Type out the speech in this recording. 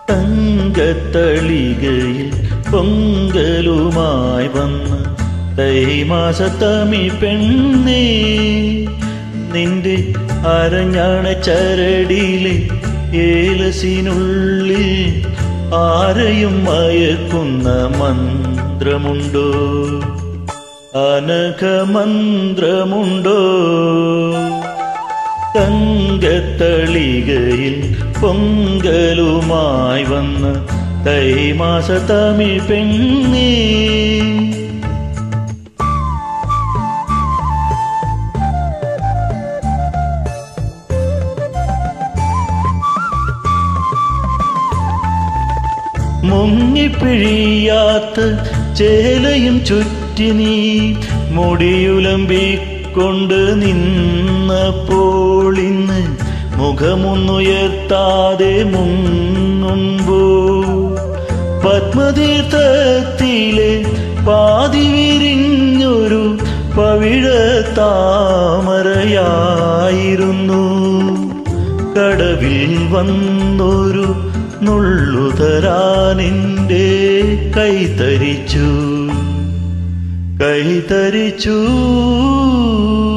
തങ്കത്തളികയിൽ പൊങ്കലുമായി വന്ന തൈമാസത്തമി പെണ്ണേ നിന്റെ അരഞ്ഞാണ ചരടിലെ ഏലസിനുള്ളിൽ ആരെയും മയക്കുന്ന മന്ത്രമുണ്ടോ അനഘമന്ത്രമുണ്ടോ തങ്കത്തളികയിൽ പൊങ്കലുമായി വന്ന തൈമാസ തമിഴ് പെണ്ണേ മുങ്ങിപ്പിഴിയാത്ത ചേലയും ചുറ്റി നീ മുടിയുലമ്പിക്കൊണ്ട് നിന്നപ്പോളിന്ന് മുഖമൊന്നുയർത്താതെ മുങ്ങുമ്പോ പത്മതീർത്ഥത്തിലെ പാതി വിരിഞ്ഞൊരു പവിഴ താമരയായിരുന്നു കടവിൽ വന്നൊരു നുള്ളുതരാനിൻ്റെ കൈതരിച്ചു കൈതരിച്ചു